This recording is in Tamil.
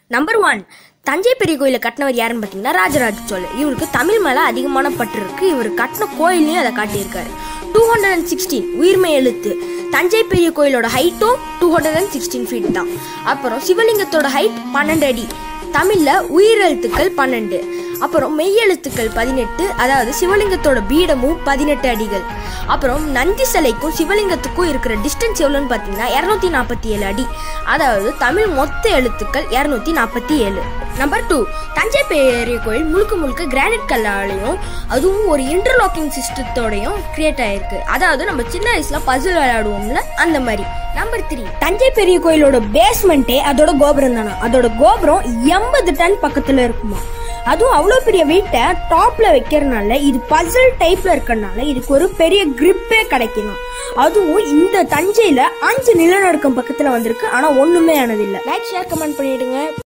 நம்பர் ஒன் தஞ்சை பெரிய கோயிலை கட்டினவர் யாருன்னு பார்த்தீங்கன்னா ராஜராஜ சோழர் இவருக்கு தமிழ் மேலே அதிகமான பற்று இருக்கு இவர் கட்டின கோயிலையும் அதை காட்டியிருக்காரு டூ ஹண்ட்ரட் அண்ட் சிக்ஸ்டீன் உயிர்மை எழுத்து தஞ்சை பெரிய கோயிலோட ஹைட்டும் two hundred and sixteen feet தான் அப்புறம் சிவலிங்கத்தோட ஹைட் பன்னெண்டு அடி தமிழில் உயிரெழுத்துக்கள் பன்னெண்டு அப்புறம் மெய்யெழுத்துக்கள் பதினெட்டு அதாவது சிவலிங்கத்தோட பீடமும் பதினெட்டு அடிகள் அப்புறம் நந்தி சிலைக்கும் சிவலிங்கத்துக்கும் இருக்கிற டிஸ்டன்ஸ் எவ்வளோன்னு பார்த்தீங்கன்னா இரநூத்தி நாற்பத்தி ஏழு அடி அதாவது தமிழ் மொத்த எழுத்துக்கள் இரநூத்தி நாற்பத்தி ஏழு நம்பர் டூ தஞ்சை பெரிய கோயில் முழுக்க முழுக்க கிரானைட் கல்லாலையும் அதுவும் ஒரு இன்டர்லாக்கிங் சிஸ்டத்தோடையும் கிரியேட் ஆயிருக்கு அதாவது நம்ம சின்ன வயசுல பசில் விளையாடுவோம்ல அந்த மாதிரி நம்பர் த்ரீ தஞ்சை பெரிய கோயிலோட பேஸ்மெண்ட்டே அதோட கோபுரம் தானே அதோட கோபுரம் எண்பது டன் பக்கத்துல இருக்குமா அதுவும் அவ்வளோ பெரிய வெயிட்டை டாப்ல வைக்கிறதுனால இது பசில் டைப்ல இருக்கறனால இதுக்கு ஒரு பெரிய கிரிப்பே கிடைக்கணும் அதுவும் இந்த தஞ்சையில அஞ்சு நிலநடுக்கம் பக்கத்துல வந்திருக்கு ஆனா ஒண்ணுமே ஆனதில்லை லைக் ஷேர் கமெண்ட் பண்ணிடுங்க